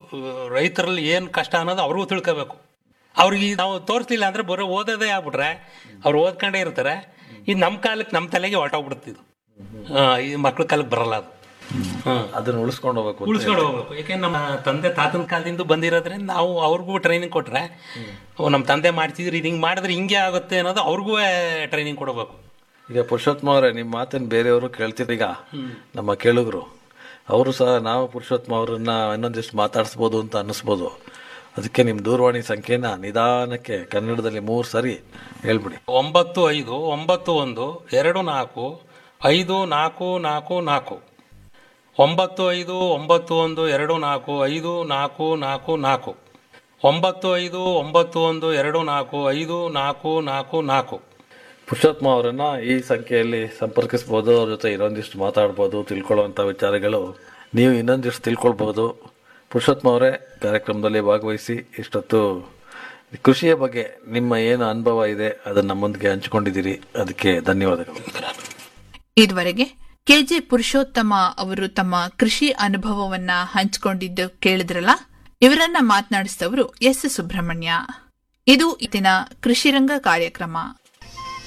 ರೈತರಲ್ಲಿ ಏನು ಕಷ್ಟ ಅನ್ನೋದು ಅವ್ರಿಗೂ ತಿಳ್ಕೋಬೇಕು ಅವ್ರಿಗೆ ನಾವು ತೋರಿಸ್ಲಿಲ್ಲ ಅಂದ್ರೆ ಬರೋ ಓದೋದೇ ಆಗ್ಬಿಟ್ರೆ ಅವ್ರು ಓದ್ಕೊಂಡೇ ಇರ್ತಾರೆ ಇದು ನಮ್ಮ ಕಾಲಕ್ಕೆ ನಮ್ಮ ತಲೆಗೆ ಹೊರಟೋಗ್ಬಿಡುತ್ತೆ ಇದು ಆ, ಈ ಮಕ್ಳ ಕಾಲಕ್ಕೆ ಬರಲ್ಲ ಅದು ಹ್ಮ್. ಅದನ್ನ ಉಳಿಸ್ಕೊಂಡು ಹೋಗ್ಬೇಕು ಅಂತ ಉಳಿಸ್ಕೊಂಡು ಹೋಗ್ಬೇಕು ಯಾಕೆಂದ್ರೆ ನಮ್ಮ ತಂದೆ ತಾತನ ಕಾಲದಿಂದ ಬಂದಿರೋದ್ರಿಂದ ನಾವು ಅವ್ರಿಗೂ ಟ್ರೈನಿಂಗ್ ಕೊಟ್ರೆ ಓ, ನಮ್ಮ ತಂದೆ ಮಾಡ್ತಿದ್ರು ಇದು ಹಿಂಗೆ ಮಾಡಿದ್ರೆ ಹಿಂಗೆ ಆಗುತ್ತೆ ಅನ್ನೋದು ಅವ್ರಿಗೂ ಟ್ರೈನಿಂಗ್ ಕೊಡಬೇಕು ಈಗ ಪುರುಷೋತ್ತಮ ಅವರೇ ನಿಮ್ಮ ಮಾತನ್ನು ಬೇರೆಯವರು ಕೇಳ್ತಿದ್ರು ಈಗ ನಮ್ಮ ಕೇಳುಗರು ಅವರು ಸಹ ನಾವು ಪುರುಷೋತ್ತಮ ಅವರನ್ನ ಇನ್ನೊಂದಿಷ್ಟು ಮಾತಾಡಿಸ್ಬೋದು ಅಂತ ಅನ್ನಿಸ್ಬೋದು ಅದಕ್ಕೆ ನಿಮ್ಮ ದೂರವಾಣಿ ಸಂಖ್ಯೆನ ನಿಧಾನಕ್ಕೆ ಕನ್ನಡದಲ್ಲಿ ಮೂರು ಸರಿ ಹೇಳ್ಬಿಡಿ ಒಂಬತ್ತು ಐದು ಒಂಬತ್ತು ಒಂದು ಎರಡು ನಾಲ್ಕು ಐದು ನಾಲ್ಕು ನಾಲ್ಕು ನಾಲ್ಕು ಒಂಬತ್ತು ಐದು ಒಂಬತ್ತು ಒಂದು ಎರಡು ನಾಲ್ಕು ಐದು ನಾಲ್ಕು ನಾಲ್ಕು ನಾಲ್ಕು ಒಂಬತ್ತು ಐದು ಒಂಬತ್ತು ಒಂದು ಎರಡು ನಾಲ್ಕು ಐದು ನಾಲ್ಕು ನಾಲ್ಕು ನಾಲ್ಕು ಪುರುಷೋತ್ತಮ ಅವರನ್ನ ಈ ಸಂಖ್ಯೆಯಲ್ಲಿ ಸಂಪರ್ಕಿಸ್ಬೋದು ಅವ್ರ ಜೊತೆ ಇನ್ನೊಂದಿಷ್ಟು ಮಾತಾಡ್ಬೋದು ತಿಳ್ಕೊಳ್ಳುವಂಥ ವಿಚಾರಗಳು ನೀವು ಇನ್ನೊಂದಿಷ್ಟು ತಿಳ್ಕೊಳ್ಬೋದು ಪುರುಷೋತ್ತಮ ಅವರೇ ಕಾರ್ಯಕ್ರಮದಲ್ಲಿ ಭಾಗವಹಿಸಿ ಇಷ್ಟೊತ್ತು ಕೃಷಿಯ ಬಗ್ಗೆ ನಿಮ್ಮ ಏನು ಅನುಭವ ಇದೆ ಅದನ್ನು ನಮ್ಮೊಂದಿಗೆ ಹಂಚಿಕೊಂಡಿದ್ದೀರಿ ಅದಕ್ಕೆ ಧನ್ಯವಾದಗಳು ಇದುವರೆಗೆ ಕೆಜೆ ಪುರುಷೋತ್ತಮ ಅವರು ತಮ್ಮ ಕೃಷಿ ಅನುಭವವನ್ನ ಹಂಚಿಕೊಂಡಿದ್ದು ಕೇಳಿದ್ರಲ್ಲ ಇವರನ್ನ ಮಾತನಾಡಿಸಿದವರು ಎಸ್ ಸುಬ್ರಹ್ಮಣ್ಯ ಇದು ಇತ್ತಿನ ಕೃಷಿರಂಗ ಕಾರ್ಯಕ್ರಮ